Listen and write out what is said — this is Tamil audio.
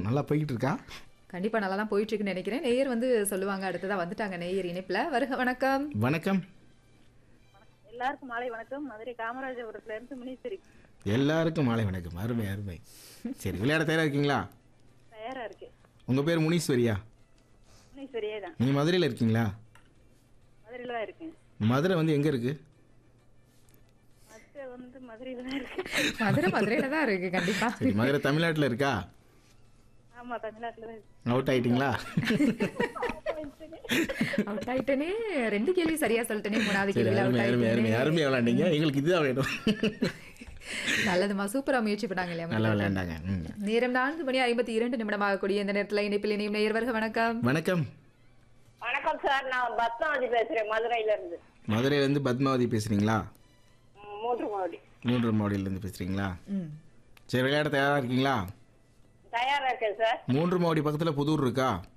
நல்லா போய்கிட்டு இருக்கா கண்டிப்பா நல்லா தான் போயிட்டு இருக்குன்னு நினைக்கிறேன் நேயர் வந்து சொல்லுவாங்க அடுத்ததா வந்துட்டாங்க நேயர் இணைப்புல வருக வணக்கம் வணக்கம் எல்லாருக்கும் மாலை வணக்கம் மதுரை காமராஜபுரத்துல இருந்து முனீஸ்வரி எல்லாருக்கும் மாலை வணக்கம் அருமை அருமை சரி விளையாட தயாரா இருக்கீங்களா தயாரா இருக்கு உங்க பேர் முனீஸ்வரியா முனீஸ்வரியே தான் நீங்க மதுரையில் இருக்கீங்களா மதுரையில தான் இருக்கேன் மதுரை வந்து எங்க இருக்கு மதுரை வந்து மதுரையில தான் இருக்கு மதுரை மதுரையில தான் இருக்கு கண்டிப்பா சரி மதுரை தமிழ்நாட்டில் இருக்கா ஆமா தமிழ்நாட்டுல தான் இருக்கு அவுட் ஆயிட்டீங்களா அவுட் ஆயிட்டனே ரெண்டு கேள்வி சரியா சொல்லிட்டனே மூணாவது சரி கேள்வி அருமை அவுட் அருமை அருமை ஆயிட்டனே அருமையாக விளையாண்டீங்க எங்களுக்கு இதுதான் வேணும் நல்லதுமா சூப்பரா முயற்சி பண்ணாங்க இல்லையா நல்லா விளையாண்டாங்க ம். நேரம் நான்கு மணி ஐம்பத்தி இரண்டு நிமிடமாக கூடிய இந்த நேரத்தில் இணைப்பில் இணையும் நேயர் வருக வணக்கம் வணக்கம் வணக்கம் சார் நான் பத்மாவதி பேசுறேன் மதுரையில இருந்து மதுரையிலேருந்து பத்மாவதி பேசுறீங்களா ம், மூன்று மாவடி மூன்று மாவடியிலேருந்து பேசுறீங்களா ம் சரி விளையாட தயாரா இருக்கீங்களா தயாரா இருக்கேன் சார் மூன்று மாவடி பக்கத்தில் புதூர் இருக்கா